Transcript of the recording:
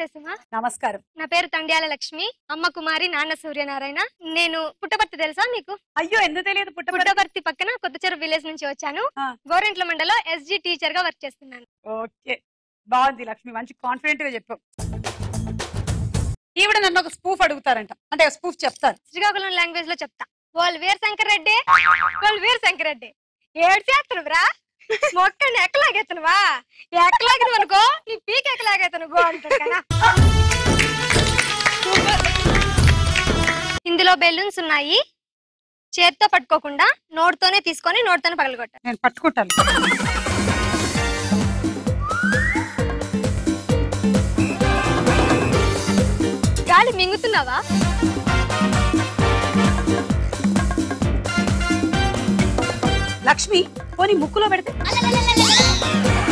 నమస్తే సుమా నమస్కారం నా పేరు తండ్యాల లక్ష్మి అమ్మ కుమారి నాన్న సూర్యనారాయణ నేను పుట్టపర్తి తెలుసా మీకు అయ్యో ఎందుకు తెలియదు పుట్టపర్తి పుట్టపర్తి పక్కన కొత్త చెరువు విలేజ్ నుంచి వచ్చాను ఆ. గోరెంట్ల మండలో ఎస్జీ టీచర్ గా వర్క్ చేస్తున్నాను ఓకే బాగుంది లక్ష్మి మంచి కాన్ఫిడెంట్ గా చెప్పావు ఈవిడ నన్ను ఒక స్పూఫ్ అడుగుతారంట అంటే స్పూఫ్ చెప్తారు శ్రీకాకుళం లాంగ్వేజ్ లో చెప్తా వాళ్ళు వీర శంకర్ రెడ్డి వాళ్ళు వీర శంకర్ రెడ్డి ఏడు చేస్తాను బ్రా మొక్కని ఎక్కలాగెత్తనువా ఎక్కలాగిన అనుకో నీ పీక్ ఎక్కలాగెత్తను గో అంటాడు కదా ఇందులో బెలూన్స్ ఉన్నాయి చేత్తో పట్టుకోకుండా నోట్తోనే తీసుకొని నోట్తోనే పగలగొట్టాలి నేను పట్టుకుంటాను గాలి మింగుతున్నావా లక్ష్మి పోనీ ముక్కులో పెడితే